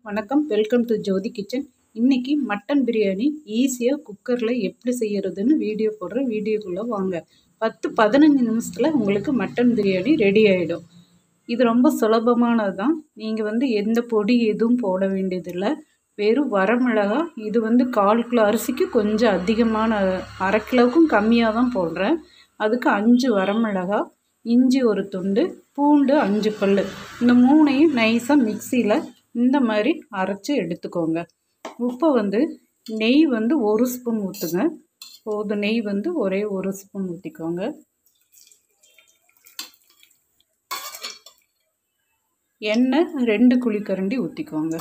வணக்கம் welcome to Jyothi kitchen இன்றைக்கி mutton biryani ஈஸியாக குக்கரில் எப்படி செய்கிறதுன்னு வீடியோ போடுறேன் வீடியோக்குள்ளே வாங்க பத்து பதினஞ்சு நிமிஷத்தில் உங்களுக்கு மட்டன் பிரியாணி ரெடி ஆகிடும் இது ரொம்ப சுலபமானது தான் நீங்கள் வந்து எந்த பொடி எதுவும் போட வேண்டியதில்லை வெறும் வரமிளகா இது வந்து கால் கிலோ அரிசிக்கு கொஞ்சம் அதிகமான அரை கிலோவுக்கும் கம்மியாக தான் போடுறேன் அதுக்கு அஞ்சு வரமிளகா இஞ்சி ஒரு துண்டு பூண்டு அஞ்சு பல் இந்த மூணையும் நைஸாக மிக்சியில் இந்த மாதிரி அரைச்சி எடுத்துக்கோங்க உப்பை வந்து நெய் வந்து ஒரு ஸ்பூன் ஊற்றுங்க போதும் நெய் வந்து ஒரே ஒரு ஸ்பூன் ஊற்றிக்கோங்க எண்ணெய் ரெண்டு குழிக்கரண்டி ஊற்றிக்கோங்க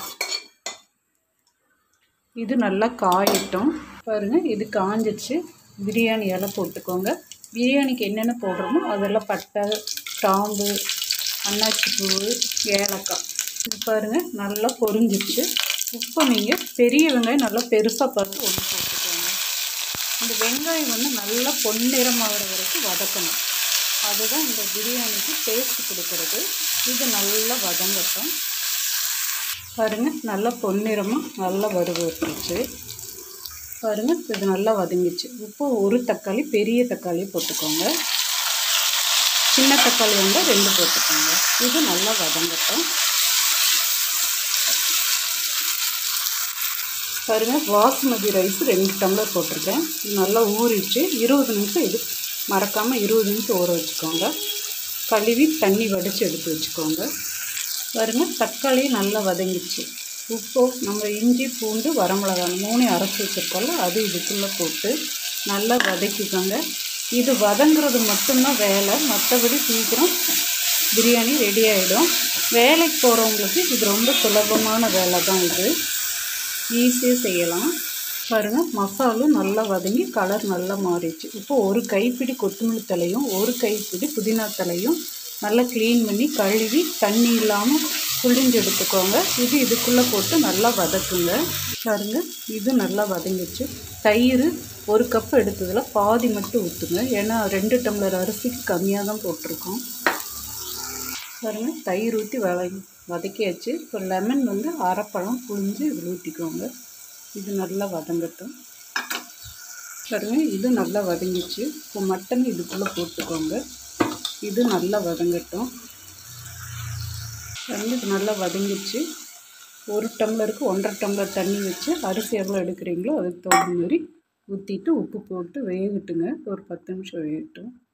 இது நல்லா காயட்டும் பாருங்கள் இது காஞ்சிச்சு பிரியாணி இலை போட்டுக்கோங்க பிரியாணிக்கு என்னென்ன போடுறோமோ அதெல்லாம் பட்டை கிராம்பு அன்னாச்சி பூ ஏலக்காய் இது பாருங்கள் நல்லா பொரிஞ்சிச்சு உப்பு நீங்கள் பெரிய வெங்காயம் நல்லா பெருசாக பார்த்து ஒன்று போட்டுக்கோங்க இந்த வெங்காயம் வந்து நல்லா பொன்னிறமாகிற வரைக்கும் வதக்கணும் அதுதான் இந்த பிரியாணிக்கு டேஸ்ட் கொடுக்கறது இது நல்லா வதங்கட்டும் பாருங்கள் நல்லா பொன்னிறமாக நல்லா வறுவட்டுச்சு பாருங்கள் இது நல்லா வதங்கிச்சு உப்பு ஒரு தக்காளி பெரிய தக்காளி போட்டுக்கோங்க சின்ன தக்காளி வந்து ரெண்டு போட்டுக்கோங்க இது நல்லா வதங்கட்டும் பாருங்கள் பாஸ்மதி ரைஸ் ரெண்டு டம்ளர் போட்டிருக்கேன் இது நல்லா ஊறிச்சு இருபது நிமிஷம் இது மறக்காமல் இருபது நிமிஷம் ஊற வச்சுக்கோங்க கழுவி தண்ணி வடித்து எடுத்து வச்சுக்கோங்க பாருங்கள் தக்காளி நல்லா வதங்கிச்சு உப்பு நம்ம இஞ்சி பூண்டு வரமிளகாய் மூணு அரைச்சி வச்சுருக்கோம்ல அது இதுக்குள்ளே போட்டு நல்லா வதக்கிக்கோங்க இது வதங்குறது மட்டும்தான் வேலை மற்றபடி சீக்கிரம் பிரியாணி ரெடி ஆகிடும் வேலைக்கு போகிறவங்களுக்கு இது ரொம்ப சுலபமான வேலை தான் இது ஈஸியாக செய்யலாம் பாருங்கள் மசாலும் நல்லா வதங்கி கலர் நல்லா மாறிடுச்சு இப்போ ஒரு கைப்பிடி கொத்தமல்லி தலையும் ஒரு கைப்பிடி புதினா தலையும் நல்லா க்ளீன் பண்ணி கழுவி தண்ணி இல்லாமல் புளிஞ்சு எடுத்துக்கோங்க இது இதுக்குள்ளே போட்டு நல்லா வதக்குங்க பாருங்க இது நல்லா வதங்கிச்சு தயிர் ஒரு கப் எடுத்ததில் பாதி மட்டும் ஊற்றுங்க ஏன்னா ரெண்டு டம்ளர் அரிசிக்கு கம்மியாக தான் போட்டிருக்கோம் பாருங்கள் தயிர் ஊற்றி வத வதக்கியாச்சு இப்போ லெமன் வந்து அரைப்பழம் புழிஞ்சு இதில் ஊற்றிக்கோங்க இது நல்லா வதங்கட்டும் பாருங்கள் இது நல்லா வதங்கிச்சு இப்போ மட்டன் இதுக்குள்ளே போட்டுக்கோங்க இது நல்லா வதங்கட்டும் பாருங்கள் இது நல்லா வதங்கிச்சு ஒரு டம்ளருக்கு ஒன்றரை டம்ளர் தண்ணி வச்சு அரிசி எவ்வளோ எடுக்கிறீங்களோ அதுக்கு தகுந்த மாதிரி ஊற்றிட்டு உப்பு போட்டு வேகட்டுங்க ஒரு பத்து நிமிஷம் வேகட்டும்